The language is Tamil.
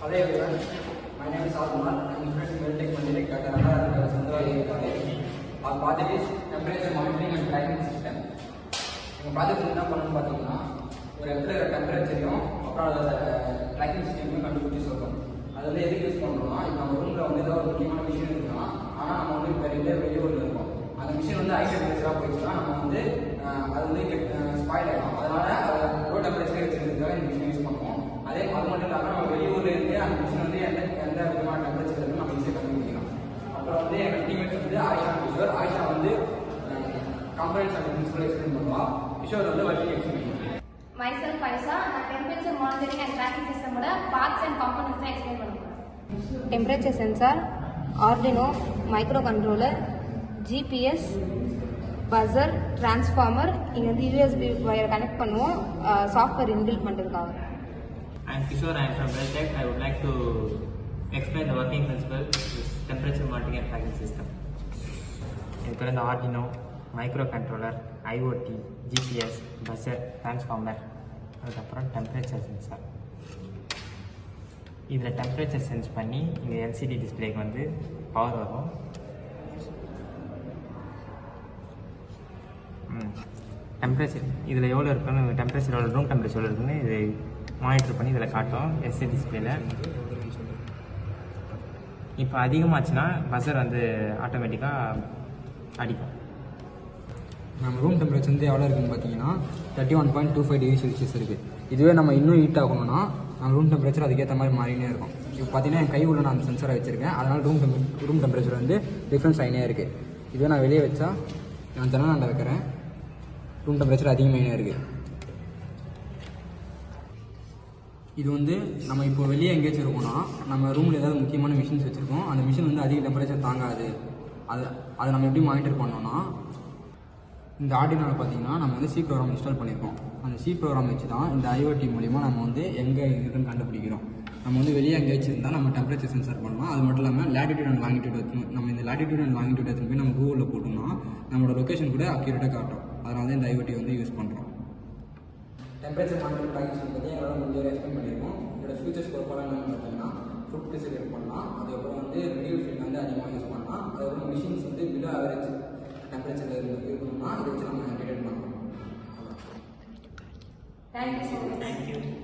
Hello everyone, my name is Almar. I am student in Medtech Mandirek at Another Sundara College. Our project is temperature monitoring and tracking system. எங்கள் ப்ராஜெக்ட் என்ன பண்ணணும்னு பார்த்தீங்கன்னா ஒரு இடத்துல இருக்கிற டெம்பரேச்சரையும் அப்புறம் அதோட ட்ராக்கிங் சிஸ்டமையும் கண்டுபிடிச்சி சொல்கிறோம் அது வந்து எதுக்கு யூஸ் பண்ணுறோம்னா இப்போ நம்ம ரூமில் வந்து ஏதோ ஒரு முக்கியமான மிஷின் இருக்குன்னா ஆனால் நம்ம வந்து இப்போ வெளியே வெளியூரில் இருக்கோம் அந்த மிஷின் வந்து ஹை டெம்பரேச்சராக போயிடுச்சுன்னா நம்ம வந்து அஹ், அது வந்து ஸ்பாயில் ஆகிடும் அதனால அதை லோ டெம்பரேச்சர் வச்சுக்கிறதுக்காக இந்த மிஷின் யூஸ் பண்ணுவோம் அதே அது மட்டும் இல்லாமல் நம்ம வெளியூர்ல இருந்து அந்த மிஷின் வந்து எந்த எந்த விதமான டெம்பரேச்சர் இருக்குன்னு நம்ம ஈஸியாக கண்டுபிடிக்கலாம் அப்புறம் வந்து எங்கள் டீமேட்ஸ் வந்து ஆயிஷா கிஷோர் ஆயிஷா வந்து கம்பெனிஸ் அண்ட் பிரின்சிபல் எக்ஸ்பிளைன் பண்ணுவா கிஷோர் வந்து ஒர்க்கிங் எக்ஸ்பிளைன் பண்ணுவா myself Aisha நான் temperature monitoring and tracking system ஓட parts and components தான் explain பண்ண போறேன் temperature sensor, Arduino, microcontroller, GPS, buzzer, transformer இங்க வந்து USB wire கனெக்ட் பண்ணுவோம் சாஃப்ட்வேர் இன்பில்ட் பண்ணுறதுக்காக I am Kishore, I am from Beltech. I would like to explain the working principle of this temperature monitoring and tracking system. இதுக்கு வந்து Arduino micro controller IoT GPS buzzer transformer அதுக்கப்புறம் டெம்பரேச்சர் சென்சார் இதில் டெம்பரேச்சர் சென்ஸ் பண்ணி இங்கே எல்சிடி டிஸ்பிளேக்கு வந்து பவர் வரும் டெம்பரேச்சர் இதில் எவ்வளோ இருக்குன்னு டெம்பரேச்சர் எவ்வளோ ரூம் டெம்பரேச்சர் எவ்வளோ இருக்குன்னு இது மானிட்டர் பண்ணி இதில் காட்டும் எஸ்ஏ டிஸ்பிளேல இப்போ அதிகமாச்சுன்னா பஸ்ஸர் வந்து ஆட்டோமேட்டிக்காக அடிக்கும் நம்ம ரூம் டெம்பரேச்சர் வந்து எவ்வளோ இருக்குன்னு பார்த்தீங்கன்னா thirty one point two five degree Celsius இருக்குது இதுவே நம்ம இன்னும் ஹீட் ஆகணும்னா நம்ம ரூம் டெம்பரேச்சர் அதுக்கேற்ற மாதிரி மாறினே இருக்கும் இப்போ பார்த்தீங்கன்னா என் கை உள்ள நான் அந்த சென்சரை வச்சிருக்கேன் அதனால் ரூம் ரூம் டெம்பரேச்சர் வந்து டிஃப்ரென்ஸ் ஆகினே இருக்குது இதுவே நான் வெளியே வச்சா நான் ஜனநாண்ட வைக்கிறேன் ரூம் டெம்பரேச்சர் அதிகமாகினே இருக்குது இது வந்து நம்ம இப்போ வெளியே எங்கேயாச்சும் இருக்கோம்னா நம்ம ரூமில் ஏதாவது முக்கியமான மிஷின்ஸ் வச்சுருக்கோம் அந்த மிஷின் வந்து அதிக டெம்பரேச்சர் தாங்காது அது அதை நம்ம எப்படி மானிட்டர் பண்ணோம்னா இந்த ஆர்டினோவில் பார்த்தீங்கன்னா நம்ம வந்து சி ப்ரோக்ராம் இன்ஸ்டால் பண்ணியிருக்கோம் அந்த சி ப்ரோக்ராம் வச்சு தான் இந்த ஐஓடி மூலிமா நம்ம வந்து எங்கே இருக்குன்னு கண்டுபிடிக்கிறோம் நம்ம வந்து வெளியே எங்கேயாச்சும் இருந்தால் நம்ம டெம்பரேச்சர் சென்சார் பண்ணலாம் அது மட்டும் இல்லாமல் லேட்டிடியூட் அண்ட் லாங்கிடியூட் எடுத்து நம்ம இந்த லேட்டிடியூட் அண்ட் லாங்கிடியூட் எடுத்துன்னு போய் நம்ம கூகுளில் போட்டோம்னா நம்மளோட லொக்கேஷன் கூட அக்யூரேட்டாக காட்டும் அதனால தான் இந்த ஐஓடி வந்து யூஸ் பண்ணுறோம் டெம்பரேச்சர் மானிட்டர் ப்ராக்டிஸ் பற்றி எங்களால் முடிஞ்ச எக்ஸ்பிளைன் பண்ணியிருக்கோம் இதோட ஃபியூச்சர்ஸ் பொறுப்பாக என்னென்னு பார்த்தீங்கன்னா ஃபுட் ப்ரிசர்வேட் பண்ணலாம் அதுக்கப்புறம் வந்து ரெடியூல் ஃபீல்ட் வந்து அதிகமாக யூஸ் பண்ணலாம் அதுக்கப்புறம் மிஷின்ஸ் வந்து பிலோ ஆவரேஜ் டெம்பரேச்சரில் இருந்து இருக்கணும்னா இதை வச்சு நம்ம டிடெக்ட் பண்ணலாம் thank you so much thank you